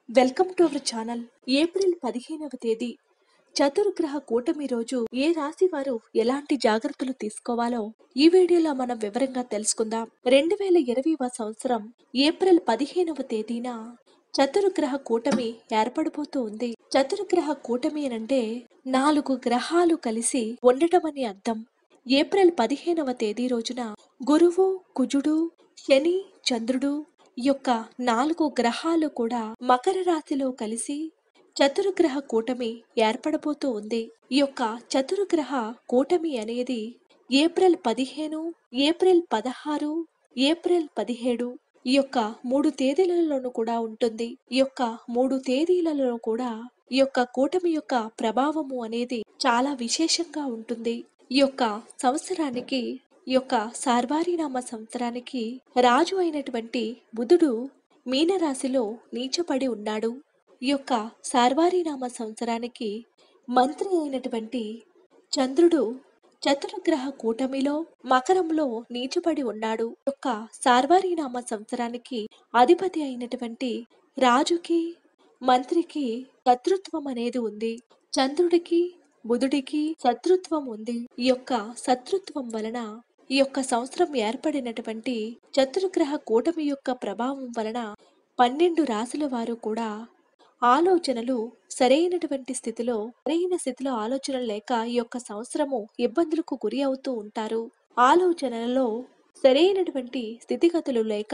welcome to our channel April పదిహేనవ తేదీ చతుర్గ్రహ కూటమి రోజు ఏ రాశి వారు ఎలాంటి జాగ్రత్తలు తీసుకోవాలో ఈ వీడియోలో మనం వివరంగా తెలుసుకుందాం రెండు వేల ఇరవైవ సంవత్సరం ఏప్రిల్ పదిహేనవ తేదీన చతుర్గ్రహ కూటమి ఏర్పడబోతూ ఉంది చతుర్గ్రహ కూటమి అనంటే నాలుగు గ్రహాలు కలిసి ఉండటం అని అర్థం ఏప్రిల్ పదిహేనవ తేదీ రోజున గురువు కుజుడు శని చంద్రుడు ఈ యొక్క నాలుగు గ్రహాలు కూడా మకర రాశిలో కలిసి చతుర్గ్రహ కూటమి ఏర్పడబోతూ ఉంది ఈ యొక్క చతుర్గ్రహ కూటమి అనేది ఏప్రిల్ పదిహేను ఏప్రిల్ పదహారు ఏప్రిల్ పదిహేడు ఈ యొక్క మూడు తేదీలలోనూ కూడా ఉంటుంది ఈ యొక్క మూడు తేదీలలో కూడా ఈ యొక్క కూటమి యొక్క ప్రభావము అనేది చాలా విశేషంగా ఉంటుంది ఈ యొక్క సంవత్సరానికి ఈ యొక్క సార్వారినామ సంవత్సరానికి రాజు అయినటువంటి బుధుడు మీనరాశిలో నీచపడి ఉన్నాడు ఈ యొక్క సార్వారినామ సంవత్సరానికి మంత్రి అయినటువంటి చంద్రుడు చతుర్గ్రహ కూటమిలో మకరంలో నీచపడి ఉన్నాడు ఈ యొక్క సార్వారినామ సంవత్సరానికి అధిపతి అయినటువంటి రాజుకి మంత్రికి శత్రుత్వం అనేది ఉంది చంద్రుడికి బుధుడికి శత్రుత్వం ఉంది ఈ యొక్క శత్రుత్వం వలన ఈ యొక్క సంవత్సరం ఏర్పడినటువంటి చతుర్గ్రహ కూటమి యొక్క ప్రభావం వలన పన్నెండు రాసుల వారు కూడా ఆలోచనలు సరైనటువంటి స్థితిలో సరైన స్థితిలో ఆలోచనలు లేక ఈ యొక్క సంవత్సరము ఇబ్బందులకు గురి అవుతూ ఉంటారు ఆలోచనలలో సరైనటువంటి స్థితిగతులు లేక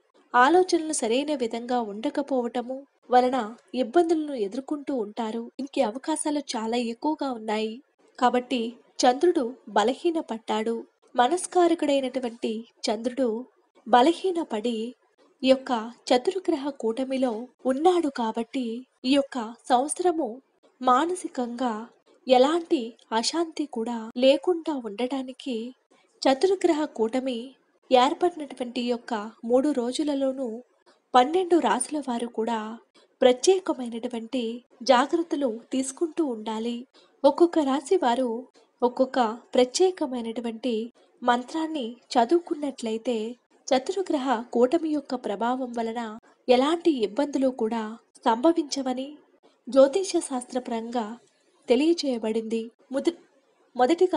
ఆలోచనలు సరైన విధంగా ఉండకపోవటము వలన ఇబ్బందులను ఎదుర్కొంటూ ఉంటారు ఇంకే అవకాశాలు చాలా ఎక్కువగా ఉన్నాయి కాబట్టి చంద్రుడు బలహీన పడ్డాడు మనస్కారకుడైనటువంటి చంద్రుడు బలహీనపడి ఈ యొక్క చతుర్గ్రహ కూటమిలో ఉన్నాడు కాబట్టి ఈ యొక్క సంవత్సరము మానసికంగా ఎలాంటి అశాంతి కూడా లేకుండా ఉండటానికి చతుర్గ్రహ కూటమి ఏర్పడినటువంటి యొక్క మూడు రోజులలోనూ పన్నెండు రాసుల వారు కూడా ప్రత్యేకమైనటువంటి జాగ్రత్తలు తీసుకుంటూ ఉండాలి ఒక్కొక్క రాశి వారు ఒక్కొక్క ప్రత్యేకమైనటువంటి మంత్రాన్ని చదువుకున్నట్లయితే చతుర్గ్రహ కూటమి యొక్క ప్రభావం వలన ఎలాంటి ఇబ్బందులు కూడా సంభవించవని జ్యోతిష శాస్త్రపరంగా తెలియచేయబడింది ముద మొదటిగా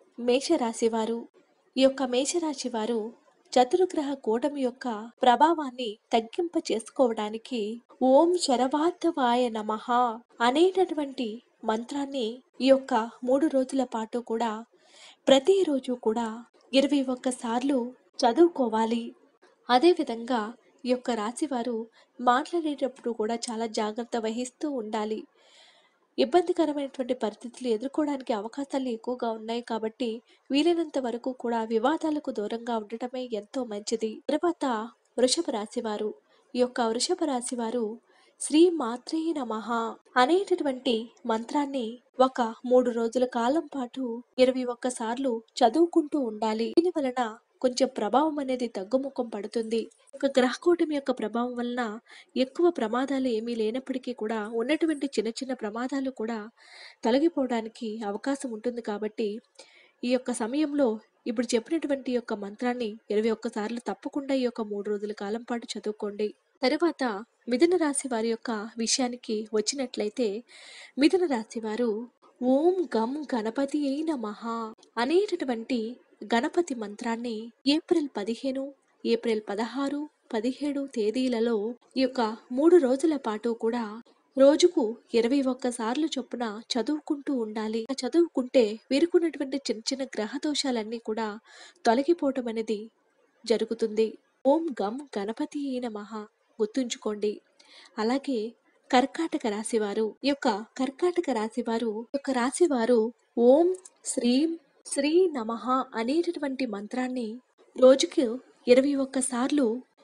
మేషరాశి వారు ఈ యొక్క మేషరాశి వారు చతుర్గ్రహ కూటమి యొక్క ప్రభావాన్ని తగ్గింప చేసుకోవడానికి ఓం శరవార్థవాయ నమః అనేటటువంటి మంత్రాన్ని ఈ యొక్క మూడు రోజుల పాటు కూడా ప్రతిరోజు కూడా ఇరవై ఒక్కసార్లు చదువుకోవాలి అదేవిధంగా ఈ యొక్క రాశివారు మాట్లాడేటప్పుడు కూడా చాలా జాగ్రత్త వహిస్తూ ఉండాలి ఇబ్బందికరమైనటువంటి పరిస్థితులు ఎదుర్కోవడానికి అవకాశాలు ఎక్కువగా ఉన్నాయి కాబట్టి వీలైనంత వరకు కూడా వివాదాలకు దూరంగా ఉండటమే ఎంతో మంచిది తర్వాత వృషభ రాశి వారు ఈ యొక్క వృషభ రాశి వారు శ్రీ మాత్రే నమః అనేటటువంటి మంత్రాన్ని ఒక మూడు రోజుల కాలం పాటు ఇరవై ఒక్కసార్లు చదువుకుంటూ ఉండాలి దీని వలన కొంచెం ప్రభావం అనేది తగ్గుముఖం పడుతుంది ఒక గ్రహకూటమి యొక్క ప్రభావం వలన ఎక్కువ ప్రమాదాలు ఏమీ లేనప్పటికీ కూడా ఉన్నటువంటి చిన్న చిన్న ప్రమాదాలు కూడా తొలగిపోవడానికి అవకాశం ఉంటుంది కాబట్టి ఈ యొక్క సమయంలో ఇప్పుడు చెప్పినటువంటి యొక్క మంత్రాన్ని ఇరవై ఒక్కసార్లు తప్పకుండా ఈ యొక్క మూడు రోజుల కాలం పాటు చదువుకోండి తరువాత మిథున రాశి వారి యొక్క విషయానికి వచ్చినట్లయితే మిథున రాశి వారు ఓం గం గణపతి అయిన మహా అనేటటువంటి గణపతి మంత్రాన్ని ఏప్రిల్ పదిహేను ఏప్రిల్ పదహారు పదిహేడు తేదీలలో ఈ యొక్క మూడు రోజుల పాటు కూడా రోజుకు ఇరవై ఒక్కసార్లు చొప్పున చదువుకుంటూ ఉండాలి ఆ చదువుకుంటే వీరుకున్నటువంటి చిన్న చిన్న గ్రహ దోషాలన్నీ కూడా తొలగిపోవటం అనేది జరుగుతుంది ఓం గం గణపతి అయిన మహా గుర్తుంచుకోండి అలాగే కర్కాటక రాశివారు ఈ యొక్క కర్కాటక రాశివారు ఈ యొక్క రాశివారు ఓం శ్రీం శ్రీ నమః అనేటటువంటి మంత్రాన్ని రోజుకు ఇరవై ఒక్కసార్లు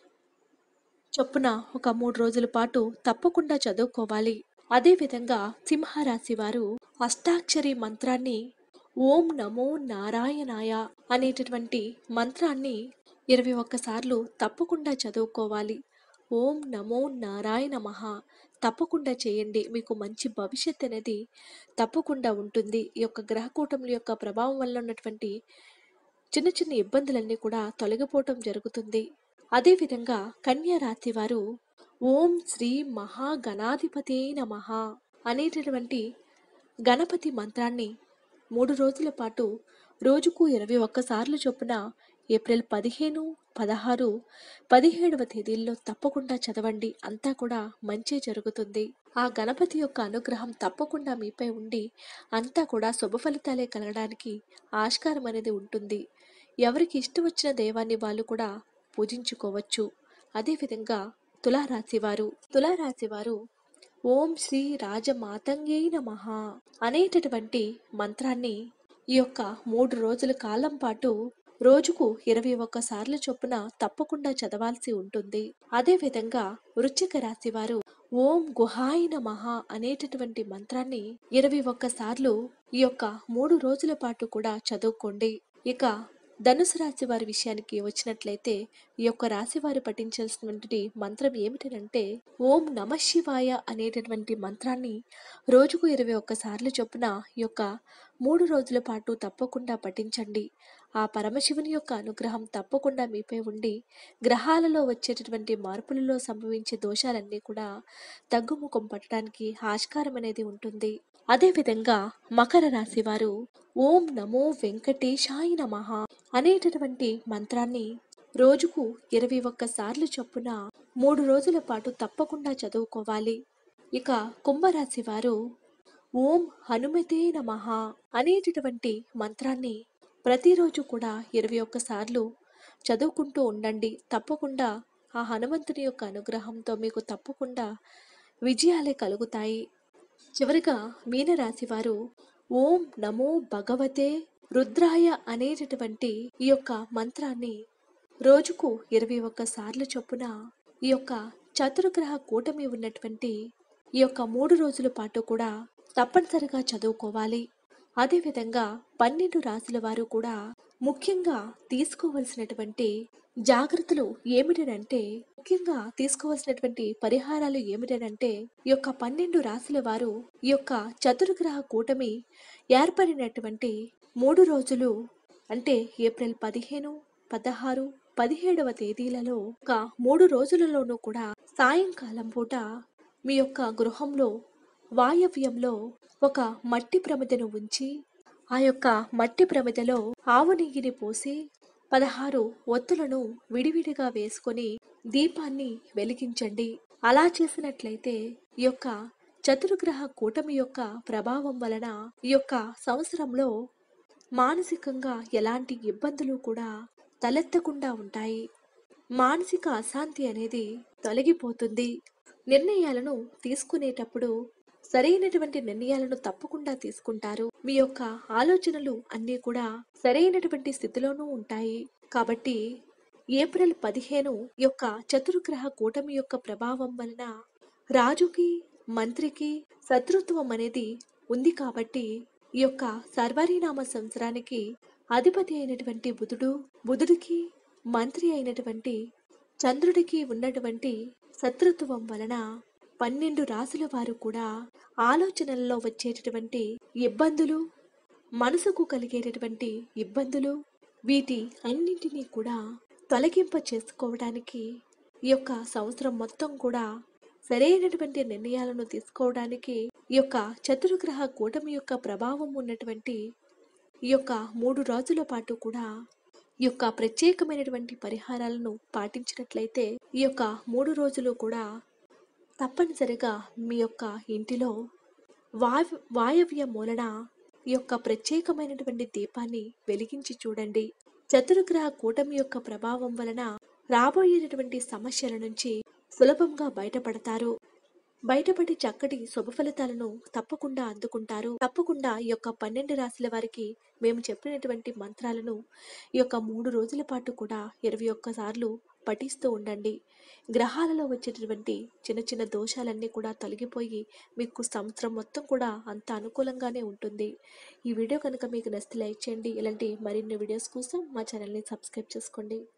చొప్పున ఒక మూడు రోజుల పాటు తప్పకుండా చదువుకోవాలి అదేవిధంగా సింహరాశి వారు అష్టాక్షరి మంత్రాన్ని ఓం నమో నారాయణాయ అనేటటువంటి మంత్రాన్ని ఇరవై ఒక్కసార్లు తప్పకుండా చదువుకోవాలి ఓం నమో నారాయణ మహా తప్పకుండా చేయండి మీకు మంచి భవిష్యత్ అనేది తప్పకుండా ఉంటుంది ఈ యొక్క గ్రహకూటముల యొక్క ప్రభావం వల్ల ఉన్నటువంటి చిన్న చిన్న ఇబ్బందులన్నీ కూడా తొలగిపోవటం జరుగుతుంది అదేవిధంగా కన్యా రాశి వారు ఓం శ్రీ మహాగణాధిపతే నమః అనేటటువంటి గణపతి మంత్రాన్ని మూడు రోజుల పాటు రోజుకు ఇరవై ఒక్కసార్లు చొప్పున ఏప్రిల్ పదిహేను పదహారు పదిహేడవ తేదీల్లో తప్పకుండా చదవండి అంతా కూడా మంచి జరుగుతుంది ఆ గణపతి యొక్క అనుగ్రహం తప్పకుండా మీపై ఉండి అంతా కూడా శుభ ఫలితాలే కలగడానికి ఆస్కారం అనేది ఉంటుంది ఎవరికి ఇష్టం వచ్చిన దైవాన్ని వాళ్ళు కూడా పూజించుకోవచ్చు అదేవిధంగా తులారాశి వారు తులారాశి వారు ఓం శ్రీ రాజమాతంగే నమః అనేటటువంటి మంత్రాన్ని ఈ యొక్క మూడు రోజుల కాలం పాటు రోజుకు ఇరవై ఒక్క సార్లు చొప్పున తప్పకుండా చదవాల్సి ఉంటుంది అదేవిధంగా వృశ్చిక రాశి వారు ఓం గుహాయ నమః అనేటటువంటి మంత్రాన్ని ఇరవై ఒక్క సార్లు ఈ యొక్క మూడు రోజుల పాటు కూడా చదువుకోండి ఇక ధనుసు రాశి వారి విషయానికి వచ్చినట్లయితే ఈ యొక్క రాశి వారు పఠించాల్సినటువంటి మంత్రం ఏమిటంటే ఓం నమ శివాయ అనేటటువంటి మంత్రాన్ని రోజుకు ఇరవై ఒక్కసార్లు చొప్పున ఈ యొక్క మూడు రోజుల పాటు తప్పకుండా పఠించండి ఆ పరమశివుని యొక్క అనుగ్రహం తప్పకుండా మీపై ఉండి గ్రహాలలో వచ్చేటటువంటి మార్పులలో సంభవించే దోషాలన్నీ కూడా తగ్గుముఖం పట్టడానికి ఆస్కారం అనేది ఉంటుంది అదేవిధంగా మకర రాశి వారు ఓం నమో వెంకటేశాయ నమః అనేటటువంటి మంత్రాన్ని రోజుకు ఇరవై ఒక్కసార్లు చొప్పున మూడు రోజుల పాటు తప్పకుండా చదువుకోవాలి ఇక కుంభరాశి వారు ఓం హనుమతే నమః అనేటటువంటి మంత్రాన్ని ప్రతిరోజు కూడా ఇరవై ఒక్కసార్లు చదువుకుంటూ ఉండండి తప్పకుండా ఆ హనుమంతుని యొక్క అనుగ్రహంతో మీకు తప్పకుండా విజయాలే కలుగుతాయి చివరిగా మీనరాశి వారు ఓం నమో భగవతే రుద్రాయ అనేటటువంటి ఈ యొక్క మంత్రాన్ని రోజుకు ఇరవై ఒక్క సార్లు చొప్పున ఈ యొక్క చతుర్గ్రహ కూటమి ఉన్నటువంటి ఈ యొక్క మూడు రోజుల పాటు కూడా తప్పనిసరిగా చదువుకోవాలి అదేవిధంగా పన్నెండు రాసుల వారు కూడా ముఖ్యంగా తీసుకోవలసినటువంటి జాగ్రత్తలు ఏమిటనంటే ముఖ్యంగా తీసుకోవాల్సినటువంటి పరిహారాలు ఏమిటనంటే ఈ యొక్క పన్నెండు రాశుల వారు ఈ యొక్క చతుర్గ్రహ కూటమి ఏర్పడినటువంటి మూడు రోజులు అంటే ఏప్రిల్ పదిహేను పదహారు పదిహేడవ తేదీలలో ఒక మూడు రోజులలోనూ కూడా సాయంకాలం పూట మీ యొక్క గృహంలో వాయవ్యంలో ఒక మట్టి ప్రమిదను ఉంచి ఆ యొక్క మట్టి ప్రమిదలో ఆవు నెయ్యిని పోసి పదహారు ఒత్తులను విడివిడిగా వేసుకొని దీపాన్ని వెలిగించండి అలా చేసినట్లయితే ఈ యొక్క చతుర్గ్రహ కూటమి యొక్క ప్రభావం వలన ఈ యొక్క సంవత్సరంలో మానసికంగా ఎలాంటి ఇబ్బందులు కూడా తలెత్తకుండా ఉంటాయి మానసిక అశాంతి అనేది తొలగిపోతుంది నిర్ణయాలను తీసుకునేటప్పుడు సరైనటువంటి నిర్ణయాలను తప్పకుండా తీసుకుంటారు మీ యొక్క ఆలోచనలు అన్నీ కూడా సరైనటువంటి స్థితిలోనూ ఉంటాయి కాబట్టి ఏప్రిల్ పదిహేను యొక్క చతుర్గ్రహ కూటమి యొక్క ప్రభావం వలన రాజుకి మంత్రికి శత్రుత్వం అనేది ఉంది కాబట్టి ఈ యొక్క సర్వరీనామ సంవత్సరానికి అధిపతి అయినటువంటి బుధుడు బుధుడికి మంత్రి అయినటువంటి చంద్రుడికి ఉన్నటువంటి శత్రుత్వం వలన పన్నెండు రాసుల వారు కూడా ఆలోచనలలో వచ్చేటటువంటి ఇబ్బందులు మనసుకు కలిగేటటువంటి ఇబ్బందులు వీటి అన్నింటినీ కూడా తొలగింప చేసుకోవడానికి ఈ యొక్క సంవత్సరం మొత్తం కూడా సరైనటువంటి నిర్ణయాలను తీసుకోవడానికి ఈ యొక్క చతుర్గ్రహ కూటమి యొక్క ప్రభావం ఉన్నటువంటి ఈ యొక్క మూడు రోజుల పాటు కూడా ఈ యొక్క ప్రత్యేకమైనటువంటి పరిహారాలను పాటించినట్లయితే ఈ యొక్క మూడు రోజులు కూడా తప్పనిసరిగా మీ యొక్క ఇంటిలో వాయు వాయవ్య మూలన ఈ యొక్క ప్రత్యేకమైనటువంటి దీపాన్ని వెలిగించి చూడండి చతుర్గ్రహ కూటమి యొక్క ప్రభావం వలన రాబోయేటటువంటి సమస్యల నుంచి సులభంగా బయటపడతారు బయటపడి చక్కటి శుభ ఫలితాలను తప్పకుండా అందుకుంటారు తప్పకుండా ఈ యొక్క పన్నెండు రాశుల వారికి మేము చెప్పినటువంటి మంత్రాలను ఈ యొక్క మూడు రోజుల పాటు కూడా ఇరవై ఒక్క సార్లు పఠిస్తూ ఉండండి గ్రహాలలో వచ్చేటటువంటి చిన్న చిన్న దోషాలన్నీ కూడా తొలగిపోయి మీకు సంవత్సరం మొత్తం కూడా అంత అనుకూలంగానే ఉంటుంది ఈ వీడియో కనుక మీకు నచ్చితే లైక్ చేయండి ఇలాంటి మరిన్ని వీడియోస్ కోసం మా ఛానల్ని సబ్స్క్రైబ్ చేసుకోండి